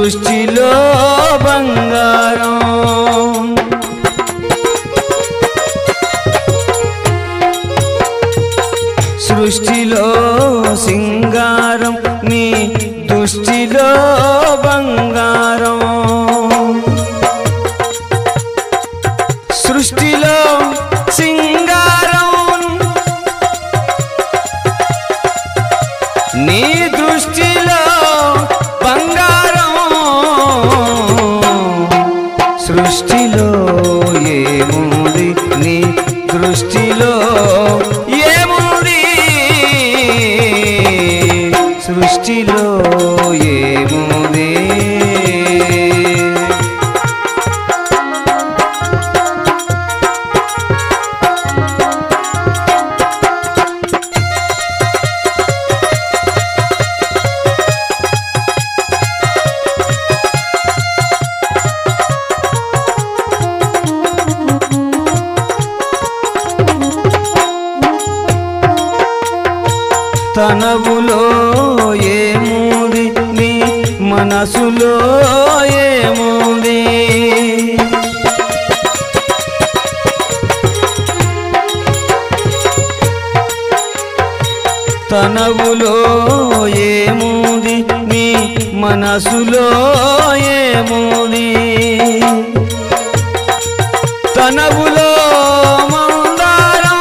సృష్టిలో బంగారం సృష్టిలో సింగారం నీ దృష్టిలో బంగారం సృష్టిలో సింగారం నీ దృష్టిలో బంగారం సృష్టిలో ఏముంది నీ దృష్టిలో ఏముంది సృష్టిలో ఏముంది తనవులో ఏముంది నీ మనసులో ఏముంది తనవులో ఏముంది నీ మనసులో ఏముంది తనవులో మందారం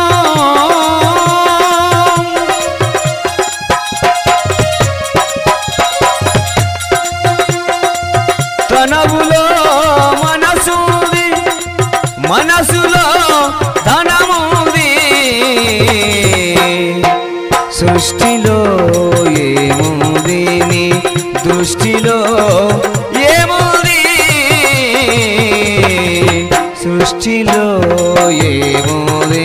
తనవులో మనసుది మనసులో ధనముది సృష్టిలో ఏముంది నీ దృష్టిలో ఏముంది సృష్టిలో ఏముంది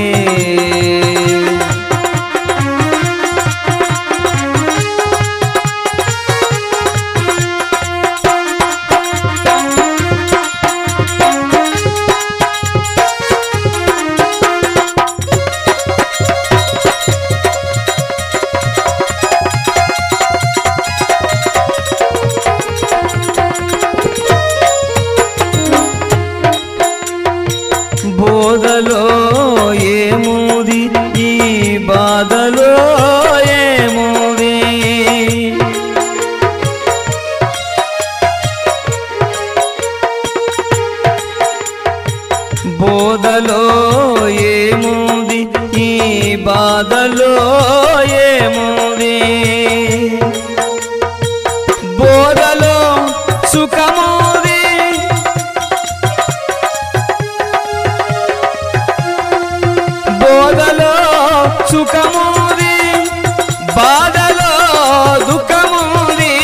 బోధలో ఏముంది ఈ బాధలో ఏముంది బోధలో ఏముంది ఈ బాధలో ఏముంది బోధలో సుఖముది బోధలో సుఖముది బాధలో దుఃఖముది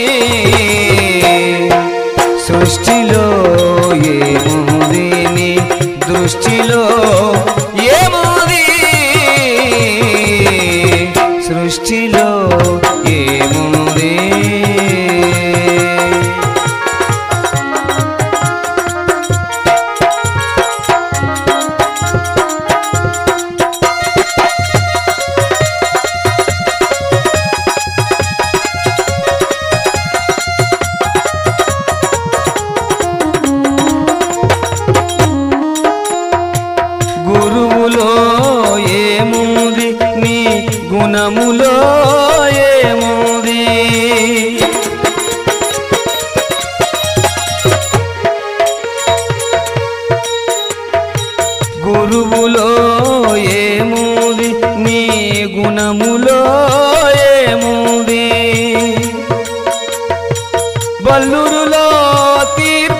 సృష్టిలో ఏముంది నీ దృష్టిలో ఏముంది సృష్టిలో ఏముంది గురువులో ఏముంది నీ గుణములో ఏముంది గురువులో ఏముంది నీ గుణములో ఏముంది బల్లురులో తీర్థ